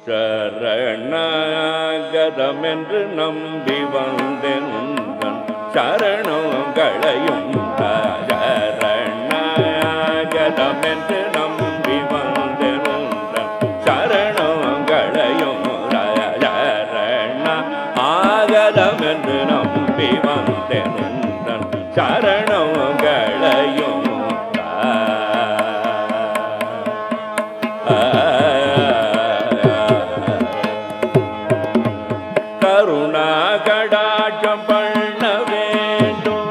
சரணாகதம் என்று நம்பி வந்தேன் உந்தன் சரணங்களையும் சரணாகதம் என்று நம்பி வந்தேன் உந்தன் சரணங்களையும் சரண ஆகதம் என்று நம்பி வந்தேன் உந்தன் சரணங்களையும் கருணா கடாட்சம் பண்ண வேண்டும்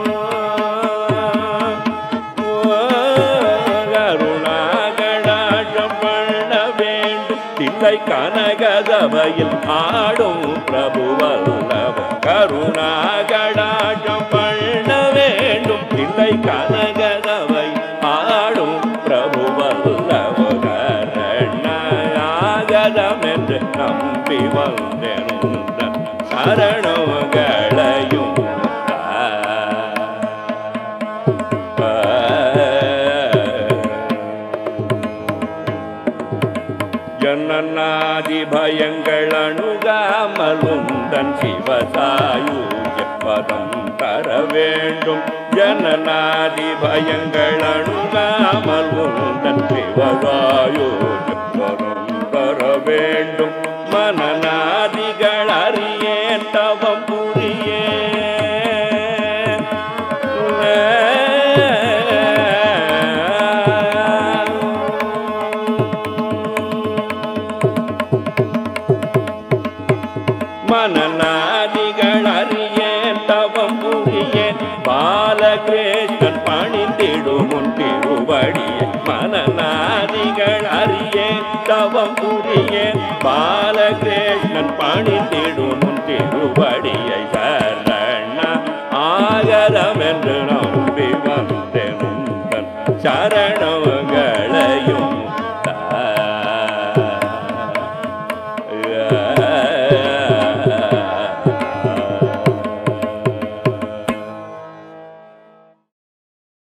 கருணா கடாட்சம் பண்ண வேண்டும் தில்லை கனகதவையில் ஆடும் பிரபுவல்லவ கருணா கடாட்சம் பண்ண வேண்டும் தில்லை கனகதவை ஆடும் பிரபுவல்லவ கரணாகதம் என்று நம்பி வந்தேன் உந்தன் சரணங்களையும் ஜனநாதி பயங்கள் அணுகாமலுந்தன் சிவசாயுஜ பதம் தர வேண்டும் ஜனநாதி பயங்கள் அணுகாமல் உந்தன் சிவசாயுஜ பதம் தர வேண்டும் மனநாதிகள் அறியேன் தவம் மனநாதிகள் அறியேன் தவம் புரியேன் பாலகிருஷ்ணன் பணிந்திடும் உன் திருவடியே மனநாதிகள் அறியேன் தவம் புரியேன் பாலகிருஷ்ணன் பணிந்திடும் உன் திருவடியை சரண ஆகரம் என்று நம்பி வந்தேன் உந்தன் சரணங்களையும்